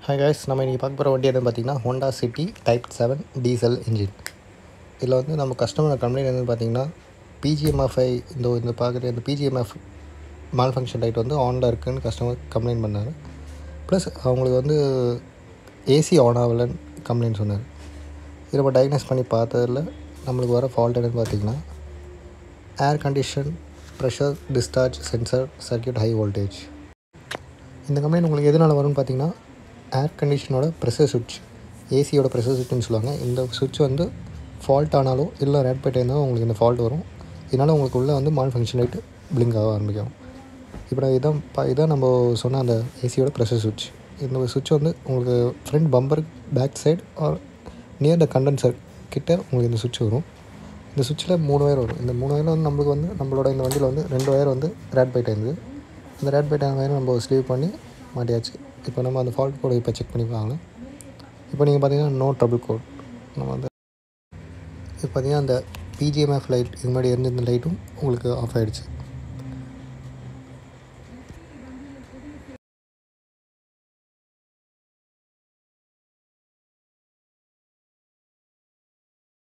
hi guys நம்ம இன்றைக்கி பார்க்க போகிற வண்டி என்னன்னு பார்த்தீங்கன்னா Honda City type seven diesel engine இதில் வந்து நம்ம கஸ்டமர் கம்ப்ளைண்ட் என்னன்னு பார்த்தீங்கன்னா பிஜிஎம்எஃப்ஐ இந்த இந்த பார்க்குற இந்த பிஜிஎம்எஃப் மால் ஃபங்க்ஷன் லைட் வந்து ஆனில் இருக்குன்னு கஸ்டமர் கம்ப்ளைண்ட் பண்ணார் ப்ளஸ் அவங்களுக்கு வந்து ஏசி ஆன் ஆகலைன்னு கம்ப்ளைண்ட் சொன்னார் இதை நம்ம டயக்னோஸ் பண்ணி பார்த்ததில் நம்மளுக்கு வர ஃபால்ட் என்னன்னு பார்த்தீங்கன்னா air condition pressure discharge sensor circuit high voltage இந்த கம்ப்ளைண்ட் உங்களுக்கு எதனால் வரும்னு பார்த்தீங்கன்னா ஏர் கண்டிஷனோட ப்ரெஷர் சுவிட்ச் ஏசியோட ப்ரெஷர் சுவிட்ச்னு சொல்லுவாங்க இந்த சுவிட்ச் வந்து ஃபால்ட் ஆனாலும் இல்லை ரேட் போயிட்டே இருந்தாலும் உங்களுக்கு இந்த ஃபால்ட் வரும் இதனால் உங்களுக்கு உள்ளே வந்து மால் ஃபங்க்ஷன் லைட்டு பிளிங்க் ஆக ஆரம்பிக்கும் இப்போ இதான் ப இதான் நம்ம சொன்ன அந்த ஏசியோட ப்ரெஷர் சுவிட்ச் இந்த சுவிட்ச் வந்து உங்களுக்கு front bumper back side or near the condenser கிட்ட உங்களுக்கு இந்த சுவிட்ச் வரும் இந்த சுவிட்சில் மூணு ஒயர் வரும் இந்த மூணு ஒயர் வந்து நம்மளுக்கு வந்து நம்மளோட இந்த வண்டியில் வந்து ரெண்டு ஒயர் வந்து ரேட் பைட் இருந்தது இந்த ரேட் பைட் ஒயர் நம்ம ஸ்லீவ் பண்ணி மாட்டியாச்சு இப்போ நம்ம அந்த ஃபால்ட் கோடு இப்போ செக் பண்ணி பார்க்கலாம் இப்போ நீங்கள் பார்த்தீங்கன்னா நோ ட்ரபிள் கோட் நம்ம வந்து இப்போ பார்த்தீங்கன்னா அந்த பிஜிஎம்எஃப் லைட் இது மாதிரி இருந்த இந்த லைட்டும் உங்களுக்கு ஆஃப் ஆகிடுச்சு